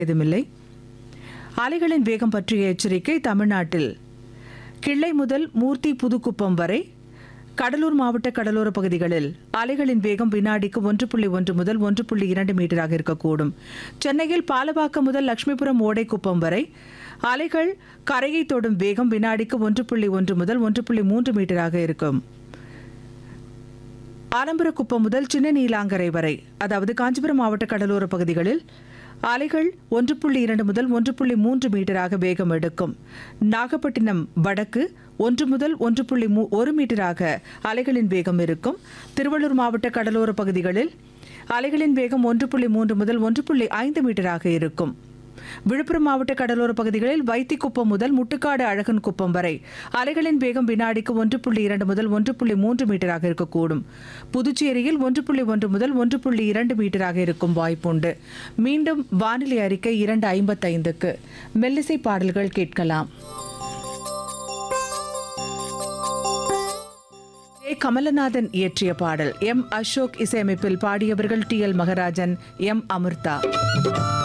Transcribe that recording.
ஏதுமில்லை அலைகளின் வேகம் பற்றிய எச்சரிக்கை தமிழ்நாட்டில் கிள்ளை முதல் மூர்த்தி புதுக்குப்பம் வரை கடலூர் மாவட்ட கடலோர பகுதிகளில் அலைகளின் வேகம் வினாடிக்கு ஒன்று புள்ளி ஒன்று முதல் ஒன்று புள்ளி இரண்டு மீட்டராக இருக்கக்கூடும் சென்னையில் பாலவாக்கம் முதல் லட்சுமிபுரம் ஓடைக்குப்பம் வரை அலைகள் கரையை தொடும் வேகம் வினாடிக்கு ஒன்று புள்ளி ஒன்று முதல் ஒன்று புள்ளி மூன்று மீட்டராக இருக்கும் ஆலம்பரக்குப்பம் முதல் சின்ன நீலாங்கரை வரை அதாவது காஞ்சிபுரம் மாவட்ட கடலோர பகுதிகளில் அலைகள் ஒன்று புள்ளி இரண்டு முதல் ஒன்று புள்ளி மூன்று மீட்டராக வேகம் எடுக்கும் நாகப்பட்டினம் வடக்கு ஒன்று முதல் ஒன்று புள்ளி மூ ஒரு மீட்டராக அலைகளின் வேகம் இருக்கும் திருவள்ளூர் மாவட்ட கடலோர பகுதிகளில் அலைகளின் வேகம் ஒன்று புள்ளி மூன்று முதல் ஒன்று புள்ளி ஐந்து மீட்டராக இருக்கும் விழுப்புரம் மாவட்ட கடலோர பகுதிகளில் வைத்திக்குப்பம் முதல் முட்டுக்காடு அழகன் குப்பம் வரை அலைகளின் வேகம் வினாடிக்கு ஒன்று புள்ளி இரண்டு முதல் ஒன்று புள்ளி மூன்று மீட்டராக இருக்கக்கூடும் புதுச்சேரியில் ஒன்று புள்ளி ஒன்று முதல் ஒன்று புள்ளி இரண்டு மீட்டராக இருக்கும் வாய்ப்புண்டு மீண்டும் வானிலை அறிக்கை இரண்டு ஐம்பத்தைந்துக்கு மெல்லிசை பாடல்கள் கேட்கலாம் ஏ கமலநாதன் இயற்றிய பாடல் எம் அசோக் இசையமைப்பில் பாடியவர்கள் T L Maharajan M Amrita